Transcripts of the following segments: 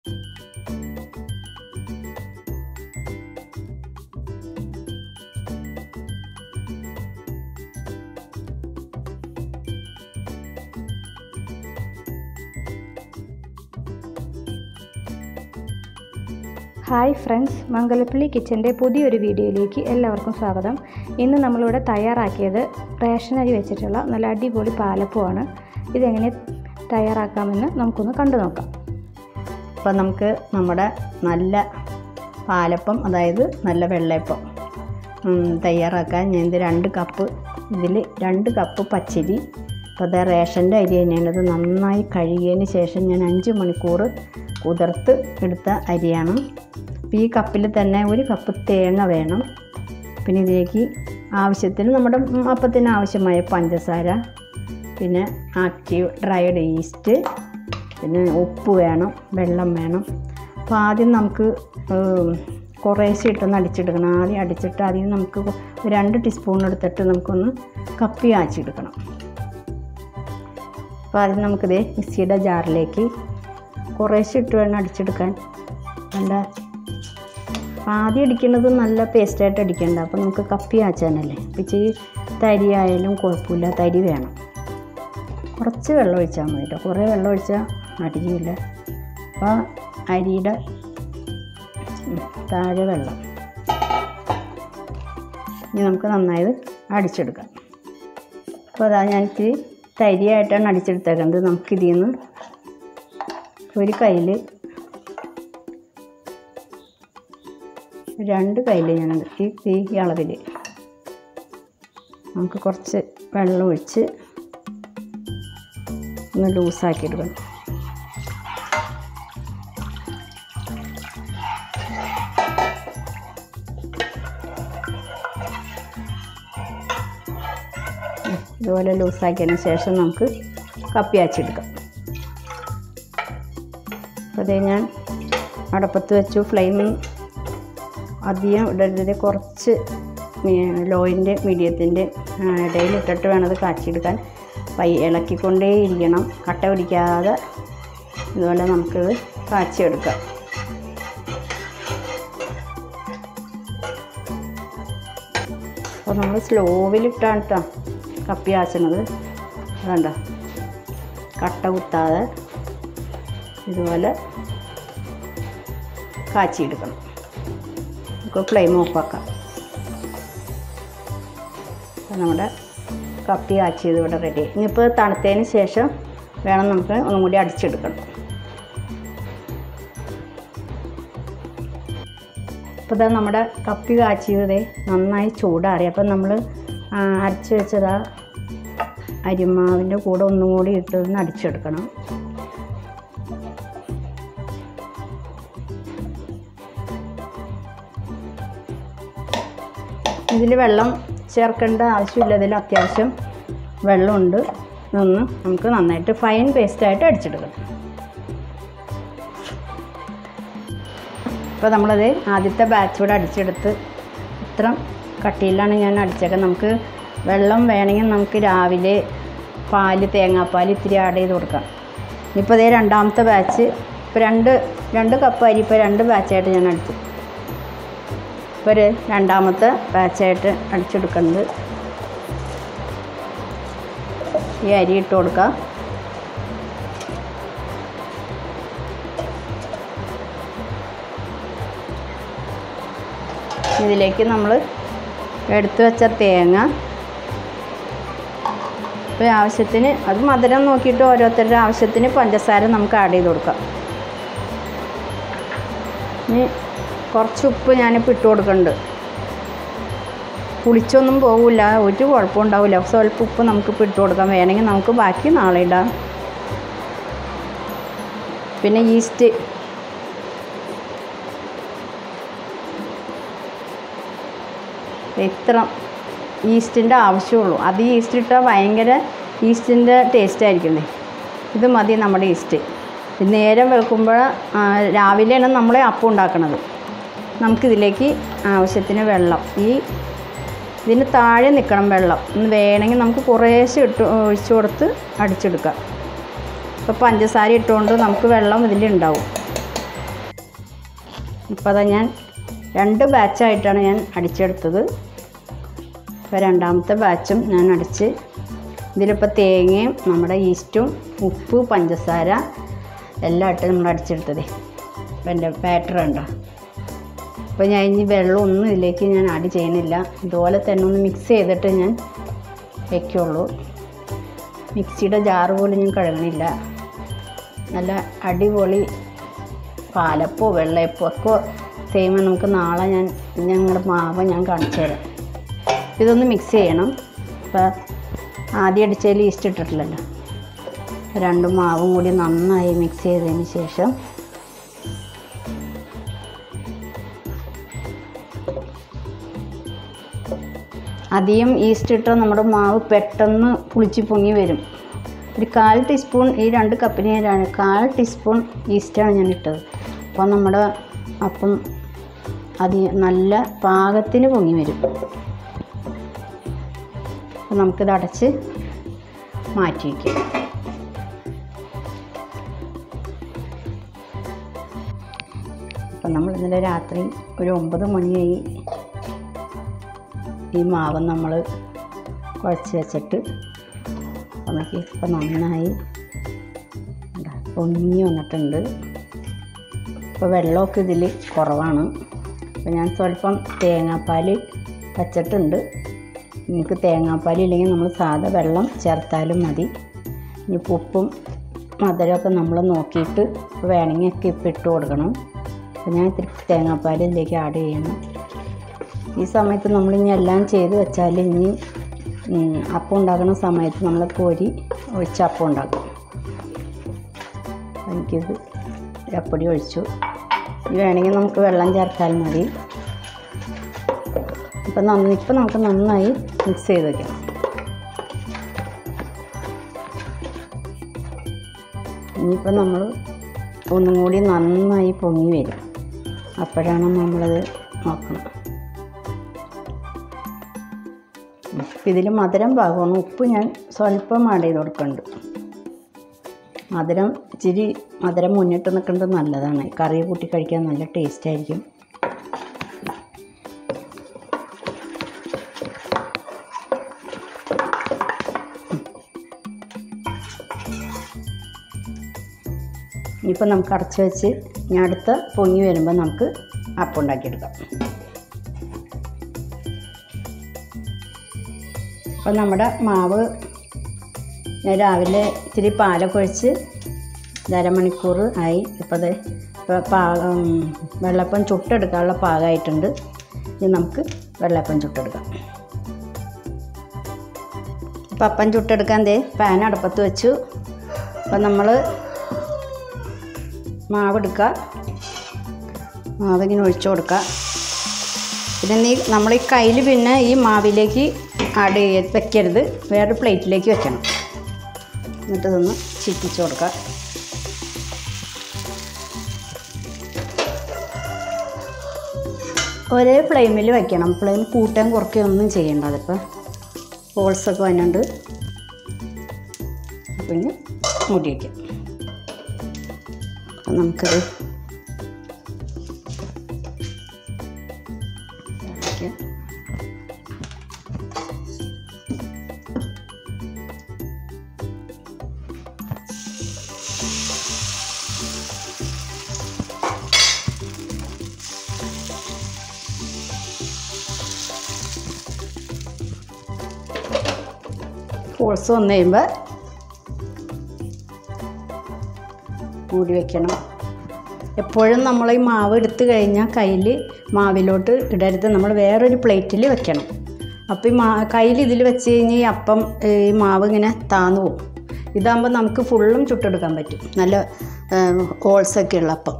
hi friends Mangalappally കിച്ചൻ്റെ പുതിയൊരു വീഡിയോയിലേക്ക് എല്ലാവർക്കും സ്വാഗതം ഇന്ന് നമ്മളിവിടെ തയ്യാറാക്കിയത് റേഷൻ അരി വെച്ചിട്ടുള്ള നല്ല അടിപൊളി പാലപ്പമാണ് ഇതെങ്ങനെ തയ്യാറാക്കാമെന്ന് നമുക്കൊന്ന് കണ്ടു നോക്കാം അപ്പോൾ നമുക്ക് നമ്മുടെ നല്ല പാലപ്പം അതായത് നല്ല വെള്ളയപ്പം ഉം, തയ്യാറാക്കാൻ ഞാൻ ഇത് രണ്ട് കപ്പ് ഇതിൽ രണ്ട് കപ്പ് പച്ചരി അപ്പോൾ അത് റേഷൻ്റെ അരി തന്നെയാണ് ഇത് നന്നായി കഴുകിയതിന് ശേഷം ഞാൻ അഞ്ച് മണിക്കൂർ കുതിർത്ത് എടുത്ത അരിയാണ് അപ്പോൾ ഈ കപ്പിൽ തന്നെ ഒരു കപ്പ് തേങ്ങ വേണം പിന്നെ ഇതിലേക്ക് ആവശ്യത്തിന് നമ്മുടെ ഉം, അപ്പത്തിന് ആവശ്യമായ പഞ്ചസാര പിന്നെ ആക്റ്റീവ് ഡ്രൈഡ് ഈസ്റ്റ് പിന്നെ ഉപ്പ് വേണം വെള്ളം വേണം അപ്പോൾ ആദ്യം നമുക്ക് ഉം, കുറേശ്ശെ ഇട്ടൊന്ന് അടിച്ചെടുക്കണം ആദ്യം അടിച്ചിട്ട് അതിൽ നമുക്ക് ഒരു രണ്ട് ടീസ്പൂൺ എടുത്തിട്ട് നമുക്കൊന്ന് കപ്പി ആച്ചെടുക്കണം അപ്പോൾ ആദ്യം നമുക്കിത് മിക്സിയുടെ ജാറിലേക്ക് കുറേശ്ശെ ഇട്ട് വേണം അടിച്ചെടുക്കാൻ നല്ല അപ്പോൾ ആദ്യം അടിക്കുന്നത് നല്ല പേസ്റ്റായിട്ട് അടിക്കേണ്ട അപ്പോൾ നമുക്ക് കപ്പി ആച്ചാനല്ലേ അപ്പോൾ ഇച്ചിരി തരി ആയാലും കുഴപ്പമില്ല തരി വേണം കുറച്ച് വെള്ളം ഒഴിച്ചാൽ മതി കേട്ടോ കുറേ വെള്ളം ഒഴിച്ചാൽ അടിയില്ല അപ്പോൾ അരിയുടെ ഉം, താഴെ വെള്ളം ഇനി നമുക്ക് നന്നായി അടിച്ചെടുക്കാം അപ്പോൾ അതാ ഞാൻ ഇത്തിരി തരിയായിട്ടാണ് അടിച്ചെടുത്തേക്കുന്നത് നമുക്കിതിൽ നിന്ന് ഒരു കയ്യിൽ രണ്ട് കയ്യിൽ ഞാൻ ഈ ഈ അളവിൽ നമുക്ക് കുറച്ച് വെള്ളം ഒഴിച്ച് ഒന്ന് ലൂസാക്കി എടുക്കണം ഇതുപോലെ ലൂസാക്കിയതിന് ശേഷം നമുക്ക് കപ്പി അച്ചെടുക്കാം അപ്പോൾ അതേ ഞാൻ അടപ്പത്ത് വെച്ചു ഫ്ലെയിം അധികം ഇടരുത് കുറച്ച് ലോയിൻ്റെ മീഡിയത്തിൻ്റെ ഇടയിലിട്ടിട്ട് വേണം അത് കാച്ചിയെടുക്കാൻ പൈ ഇളക്കിക്കൊണ്ടേ ഇരിക്കണം കട്ട പിടിക്കാതെ ഇതുപോലെ നമുക്കിത് കാച്ചിയെടുക്കാം അപ്പോൾ നമ്മൾ സ്ലോവിലിട്ടാണ് കേട്ടോ കപ്പി ആച്ചണത് വേണ്ട കട്ട കുത്താതെ ഇതുപോലെ കാച്ചിയെടുക്കണം നമുക്ക് ഫ്ലെയിം ഓഫാക്കാം അപ്പോൾ നമ്മുടെ കപ്പി കാച്ചിയത് ഇവിടെ റെഡി ഇനിയിപ്പോൾ തണുത്തതിന് ശേഷം വേണം നമുക്ക് ഒന്നും കൂടി അടിച്ചെടുക്കണം അപ്പോൾ ഇതാ നമ്മുടെ കപ്പി കാച്ചിയത് നന്നായി ചൂടാറി അപ്പം നമ്മൾ അരച്ച് വെച്ചത് ആ അരിമാവിൻ്റെ കൂടെ ഒന്നും കൂടി ഇട്ടൊന്ന് അടിച്ചെടുക്കണം ഇതിൽ വെള്ളം ചേർക്കേണ്ട ആവശ്യമില്ല ഇതിൽ അത്യാവശ്യം വെള്ളമുണ്ട് ഇതൊന്ന് നമുക്ക് നന്നായിട്ട് ഫൈൻ പേസ്റ്റായിട്ട് അടിച്ചെടുക്കണം ഇപ്പോൾ നമ്മളത് ആദ്യത്തെ ബാച്ച് കൂടെ അടിച്ചെടുത്ത് ഇത്ര കട്ടിയിലാണ് ഞാൻ അടിച്ചേക്കുന്നത് നമുക്ക് വെള്ളം വേണമെങ്കിൽ നമുക്ക് രാവിലെ പാല് തേങ്ങാപ്പാൽ ഇത്തിരി ആഡ് ചെയ്ത് കൊടുക്കാം ഇപ്പോൾ ഇതേ രണ്ടാമത്തെ ബാച്ച് ഇപ്പോൾ രണ്ട് രണ്ട് കപ്പ് അരി ഇപ്പോൾ രണ്ട് ബാച്ചായിട്ട് ഞാൻ അടിച്ചു ഇപ്പോൾ ഒരു രണ്ടാമത്തെ ബാച്ചായിട്ട് അടിച്ചെടുക്കുന്നത് ഈ അരി ഇട്ട് കൊടുക്കാം ഇതിലേക്ക് നമ്മൾ എടുത്തു വെച്ച തേങ്ങ ഇപ്പോൾ ആവശ്യത്തിന് അത് മധുരം നോക്കിയിട്ട് ഓരോരുത്തരുടെ ആവശ്യത്തിന് പഞ്ചസാര നമുക്ക് ആഡ് ചെയ്ത് കൊടുക്കാം ഇനി കുറച്ച് ഉപ്പ് ഞാനിപ്പോൾ ഇട്ട് കൊടുക്കുന്നുണ്ട് പുളിച്ചൊന്നും പോകില്ല ഒരു കുഴപ്പം ഉണ്ടാവില്ല സ്വല്പം ഉപ്പ് നമുക്കിപ്പോൾ ഇട്ട് കൊടുക്കാം വേണമെങ്കിൽ നമുക്ക് ബാക്കി നാളെ ഇടാം പിന്നെ ഈസ്റ്റ് ഇത്ര ഈസ്റ്റിൻ്റെ ആവശ്യമുള്ളൂ അത് ഈസ്റ്റ് ഇട്ടാൽ ഭയങ്കര ഈസ്റ്റിൻ്റെ ടേസ്റ്റ് ആയിരിക്കുന്നേ ഇത് മതി നമ്മുടെ ഈസ്റ്റ് ഇത് നേരം വെക്കുമ്പോൾ രാവിലെയാണ് നമ്മൾ അപ്പം ഉണ്ടാക്കണത് നമുക്കിതിലേക്ക് ആവശ്യത്തിന് വെള്ളം ഈ ഇതിന് താഴെ നിൽക്കണം വെള്ളം ഒന്ന് വേണമെങ്കിൽ നമുക്ക് കുറേശ്ശെ ഇട്ട് ഒഴിച്ചു കൊടുത്ത് അടിച്ചെടുക്കാം ഇപ്പോൾ പഞ്ചസാര ഇട്ടുകൊണ്ട് നമുക്ക് വെള്ളം ഇതിലുണ്ടാവും ഇപ്പോൾ അതാ ഞാൻ രണ്ട് ബാച്ചായിട്ടാണ് ഞാൻ അടിച്ചെടുത്തത് ഇപ്പോൾ രണ്ടാമത്തെ ബാച്ചും ഞാൻ അടിച്ച് ഇതിലിപ്പോൾ തേങ്ങയും നമ്മുടെ ഈസ്റ്റും ഉപ്പ് പഞ്ചസാര എല്ലാം ഇട്ട് നമ്മൾ അടിച്ചെടുത്തതേ അപ്പോൾ എൻ്റെ ബാറ്റർ ഉണ്ടോ അപ്പോൾ ഞാൻ ഇനി വെള്ളമൊന്നും ഇതിലേക്ക് ഞാൻ ആഡ് ചെയ്യുന്നില്ല ഇതുപോലെ തന്നെ ഒന്ന് മിക്സ് ചെയ്തിട്ട് ഞാൻ വയ്ക്കുള്ളൂ മിക്സിയുടെ ജാറ് പോലും ഞാൻ കഴുകണില്ല നല്ല അടിപൊളി പാലപ്പോ വെള്ളയപ്പോ ഒക്കെ ചെയ്യുമ്പോൾ നമുക്ക് നാളെ ഞാൻ ഞങ്ങളുടെ മാവ് ഞാൻ കാണിച്ചു തരാം ഇതൊന്ന് മിക്സ് ചെയ്യണം ഇപ്പോൾ ആദ്യം അടിച്ചതിൽ ഈസ്റ്റ് ഇട്ടിട്ടില്ലല്ലോ രണ്ടും മാവും കൂടി നന്നായി മിക്സ് ചെയ്തതിന് ശേഷം അധികം ഈസ്റ്റ് ഇട്ടാൽ നമ്മുടെ മാവ് പെട്ടെന്ന് പുളിച്ച് പൊങ്ങി വരും ഒരു കാൽ ടീസ്പൂൺ ഈ രണ്ട് കപ്പിന് ഞാൻ കാൽ ടീസ്പൂൺ ഈസ്റ്റാണ് ഞാൻ ഇട്ടത് അപ്പോൾ നമ്മുടെ അപ്പം അതി നല്ല പാകത്തിന് പൊങ്ങി വരും അപ്പോൾ നമുക്കിത് അടച്ച് മാറ്റി വയ്ക്കാം അപ്പം നമ്മൾ ഇന്നലെ രാത്രി ഒരു ഒമ്പത് മണിയായി ഈ മാവ് നമ്മൾ കുഴച്ച് വെച്ചിട്ട് നമുക്ക് ഇപ്പം നന്നായി എന്താ പൊങ്ങി വന്നിട്ടുണ്ട് ഇപ്പോൾ വെള്ളമൊക്കെ ഇതിൽ കുറവാണ് അപ്പോൾ ഞാൻ സ്വല്പം തേങ്ങാപ്പാൽ വച്ചിട്ടുണ്ട് നിങ്ങൾക്ക് തേങ്ങാപ്പാൽ ഇല്ലെങ്കിൽ നമ്മൾ സാധാ വെള്ളം ചേർത്താലും മതി ഇനി ഉപ്പും മധുരമൊക്കെ നമ്മൾ നോക്കിയിട്ട് വേണമെങ്കിൽ ഒക്കെ ഇപ്പം ഇട്ട് കൊടുക്കണം അപ്പോൾ ഞാൻ ഇത്തിരി തേങ്ങാപ്പാൽ ഇതിലേക്ക് ആഡ് ചെയ്യണം ഈ സമയത്ത് നമ്മൾ ഇനി എല്ലാം ചെയ്ത് വെച്ചാൽ ഇനി ഉം, അപ്പം ഉണ്ടാക്കുന്ന സമയത്ത് നമ്മൾ കോരി ഒഴിച്ച് അപ്പം ഉണ്ടാക്കും എനിക്കിത് അപ്പൊടി ഒഴിച്ചു ഇനി വേണമെങ്കിൽ നമുക്ക് വെള്ളം ചേർത്താൽ മതി ഇപ്പം നന്ദി ഇപ്പം നമുക്ക് നന്നായി മിക്സ് ചെയ്ത് വയ്ക്കണം ഇനിയിപ്പോൾ നമ്മൾ ഒന്നും കൂടി നന്നായി പൊങ്ങി വരും അപ്പോഴാണ് നമ്മളത് നോക്കണം ഇതിൽ മധുരം ഭാഗമാണ് ഉപ്പ് ഞാൻ സ്വല്പം ആഡ് ചെയ്ത് കൊടുക്കുന്നുണ്ട് മധുരം ഇച്ചിരി മധുരം മുന്നിട്ട് നിൽക്കുന്നത് നല്ലതാണ് കറി കൂട്ടി കഴിക്കാൻ നല്ല ടേസ്റ്റ് ആയിരിക്കും ഇനിയിപ്പോൾ നമുക്ക് അടച്ച് വെച്ച് ഇനി അടുത്ത പൊങ്ങി വരുമ്പോൾ നമുക്ക് അപ്പം ഉണ്ടാക്കിയെടുക്കാം അപ്പോൾ നമ്മുടെ മാവ് ഞാൻ രാവിലെ ഇത്തിരി പാലൊക്കെ ഒഴിച്ച് ഇത് അരമണിക്കൂർ ആയി ഇപ്പോൾ അത് ഇപ്പോൾ പാ ഉം, വെള്ളപ്പം ചുട്ടെടുക്കാനുള്ള പാകമായിട്ടുണ്ട് ഇനി നമുക്ക് വെള്ളപ്പം ചുട്ടെടുക്കാം അപ്പം അപ്പം ചുട്ടെടുക്കാൻ ദേ പാൻ അടുപ്പത്ത് വെച്ചു അപ്പം നമ്മൾ മാവ് എടുക്കുക മാവ് ഇങ്ങനെ ഒഴിച്ചു കൊടുക്കുക പിന്നെ നീ നമ്മൾ ഈ കയ്യിൽ പിന്നെ ഈ മാവിലേക്ക് ആഡ് ചെയ്യ വെക്കരുത് വേറൊരു പ്ലേറ്റിലേക്ക് വെക്കണം എന്നിട്ട് ഇതൊന്ന് ചിറ്റിച്ച് കൊടുക്കുക ഒരേ ഫ്ലെയിമിൽ വെക്കണം ഫ്ലെയിം കൂട്ടാൻ കുറയ്ക്കുകയോ ഒന്നും ചെയ്യേണ്ട അതിപ്പോൾ ഹോൾസൊക്കെ വന്നുണ്ട് പിന്നെ മൂടി വയ്ക്കാം അപ്പം നമുക്കത് വയ്ക്കാം ഹോൾസ് വന്നു കഴിയുമ്പോൾ മൂടി വെക്കണം എപ്പോഴും നമ്മൾ ഈ മാവ് എടുത്തു കഴിഞ്ഞാൽ കയ്യിൽ മാവിലോട്ട് ഇടരുത് നമ്മൾ വേറൊരു പ്ലേറ്റിൽ വെക്കണം അപ്പോൾ ഈ മാ കയ്യിൽ ഇതിൽ വെച്ച് കഴിഞ്ഞാൽ ഈ അപ്പം ഏ, ഈ മാവ് ഇങ്ങനെ താന്നു പോകും ഇതാകുമ്പോൾ നമുക്ക് ഫുള്ളും ചുട്ടെടുക്കാൻ പറ്റും നല്ല ഹോൾസൊക്കെ ഉള്ള അപ്പം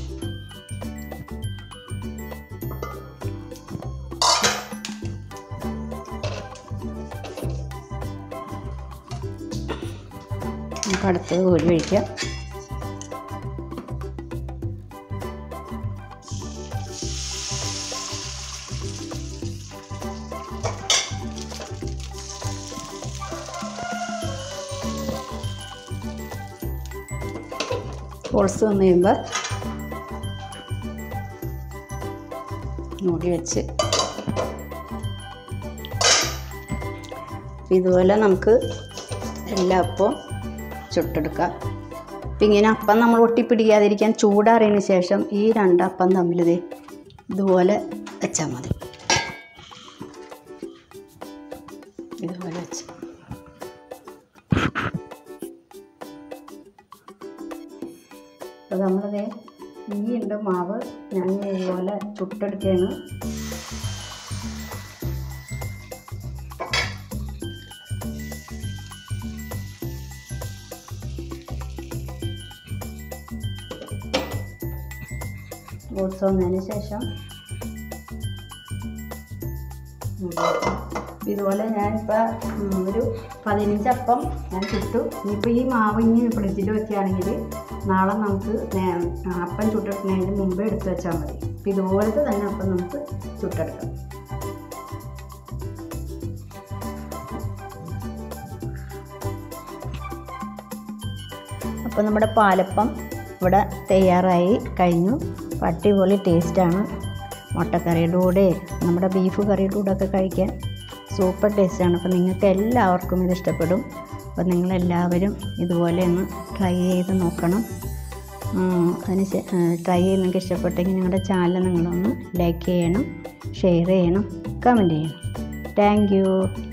നമുക്ക് അടുത്തത് കോരി ഒഴിക്കാം ഹോൾസ് വന്നു കഴിയുമ്പോൾ മൂടി വെച്ച് ഇതുപോലെ നമുക്ക് എല്ലാ അപ്പവും ചുട്ടെടുക്കാം അപ്പം ഇങ്ങനെ അപ്പം നമ്മൾ ഒട്ടിപ്പിടിക്കാതിരിക്കാൻ ചൂടാറിയതിന് ശേഷം ഈ രണ്ടപ്പം തമ്മിൽ ദേ ഇതുപോലെ വെച്ചാൽ മതി ഇതുപോലെ വെച്ച് അപ്പോൾ നമ്മളത് ഈ ഉണ്ട് മാവ് ഞാൻ ഇതുപോലെ ചുട്ടെടുക്കുകയാണ് ഓട്സ് വന്നതിന് ശേഷം ഇതുപോലെ ഞാനിപ്പോൾ ഒരു പതിനഞ്ച് അപ്പം ഞാൻ ചുട്ടു ഇനിയിപ്പോൾ ഈ മാവ് ഇനി ഫ്രിഡ്ജിൽ വെക്കുകയാണെങ്കിൽ നാളെ നമുക്ക് നേ- അപ്പം ചുട്ടെടുക്കുന്നതിന് മുമ്പേ എടുത്ത് വെച്ചാൽ മതി അപ്പം ഇതുപോലത്തെ തന്നെ അപ്പം നമുക്ക് ചുട്ടെടുക്കാം അപ്പോൾ നമ്മുടെ പാലപ്പം ഇവിടെ തയ്യാറായി കഴിഞ്ഞു അപ്പോൾ അടിപൊളി ടേസ്റ്റാണ് മുട്ടക്കറിയുടെ കൂടെ നമ്മുടെ ബീഫ് കറിയുടെ കൂടെ ഒക്കെ കഴിക്കാൻ സൂപ്പർ ടേസ്റ്റാണ് അപ്പോൾ നിങ്ങൾക്ക് എല്ലാവർക്കും ഇത് ഇഷ്ടപ്പെടും അപ്പോൾ നിങ്ങളെല്ലാവരും ഇതുപോലെ ഒന്ന് ട്രൈ ചെയ്ത് നോക്കണം ഉം, അതിന് ശേ- ട്രൈ ചെയ്ത് നിങ്ങൾക്ക് ഇഷ്ടപ്പെട്ടെങ്കിൽ നിങ്ങളുടെ ചാനൽ നിങ്ങളൊന്ന് ലൈക്ക് ചെയ്യണം ഷെയർ ചെയ്യണം കമൻറ്റ് ചെയ്യണം താങ്ക് യു